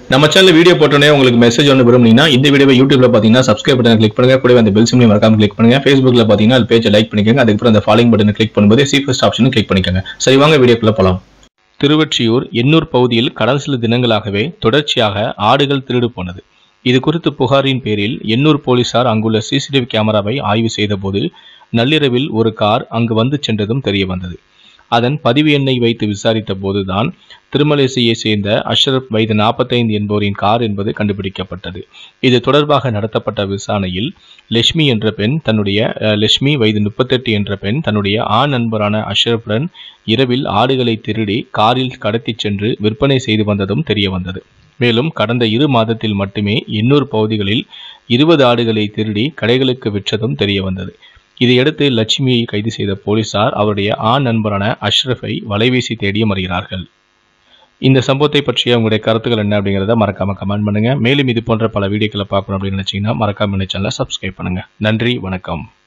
நம்ம channel video போட்டோன்னே உங்களுக்கு மெசேஜ் ஒன்று விரும்புனீங்கன்னா இந்த வீடியோவை யூடியூப்ல பார்த்தீங்கன்னா சப்ஸ்கிரைப் பட்டன் கிளிக் பண்ணுங்க கூடவே அந்த பெல் சிம்லையும் மறக்காம கிளிக் பண்ணுங்க ஃபேஸ்புக்ல பார்த்தீங்கன்னா அது பேஜை லைக் பண்ணிக்கோங்க அதுக்கப்புறம் அந்த ஃபாலோயிங் பட்டனை கிளிக் பண்ணும்போது சி ஃபர்ஸ்ட் ஆப்ஷனும் கிளிக் பண்ணிக்கோங்க சரி வாங்க வீடியோக்குள்ள போலாம் திருவொற்றியூர் எண்ணூர் பகுதியில் கடந்த சில தினங்களாகவே தொடர்ச்சியாக ஆடுகள் திருடு போனது இது குறித்து புகாரின் பேரில் எண்ணூர் போலீசார் அங்குள்ள சிசிடிவி கேமராவை ஆய்வு செய்தபோது நள்ளிரவில் ஒரு கார் அங்கு வந்து சென்றதும் தெரிய வந்தது அதன் பதிவு எண்ணை வைத்து விசாரித்த போதுதான் திருமலேசியை சேர்ந்த அஷ்ரப் வயது நாற்பத்தைந்து என்பவரின் கார் என்பது கண்டுபிடிக்கப்பட்டது இது தொடர்பாக நடத்தப்பட்ட விசாரணையில் லட்சுமி என்ற பெண் தன்னுடைய அஹ், லட்சுமி வயது முப்பத்தெட்டு என்ற பெண் தன்னுடைய ஆண் நண்பரான அஷ்ரப்புடன் இரவில் ஆடுகளை திருடி காரில் கடத்திச் சென்று விற்பனை செய்து வந்ததும் தெரிய வந்தது மேலும் கடந்த இரு மாதத்தில் மட்டுமே எண்ணூர் பகுதிகளில் இருபது ஆடுகளை திருடி கடைகளுக்கு விற்றதும் தெரிய வந்தது இதையடுத்து லட்சுமியை கைது செய்த போலீசார் அவருடைய ஆண் நண்பரான அஷ்ரஃபை வலைவீசி தேடி வருகிறார்கள் இந்த சம்பவத்தை பற்றிய உங்களுடைய கருத்துக்கள் என்ன அப்படிங்கிறத மறக்காம கமெண்ட் பண்ணுங்க மேலும் இது போன்ற பல வீடியோக்களை பார்க்கணும் அப்படின்னு நினைச்சீங்கன்னா மறக்காம இந்த சேனலை சப்ஸ்கிரைப் பண்ணுங்க நன்றி வணக்கம்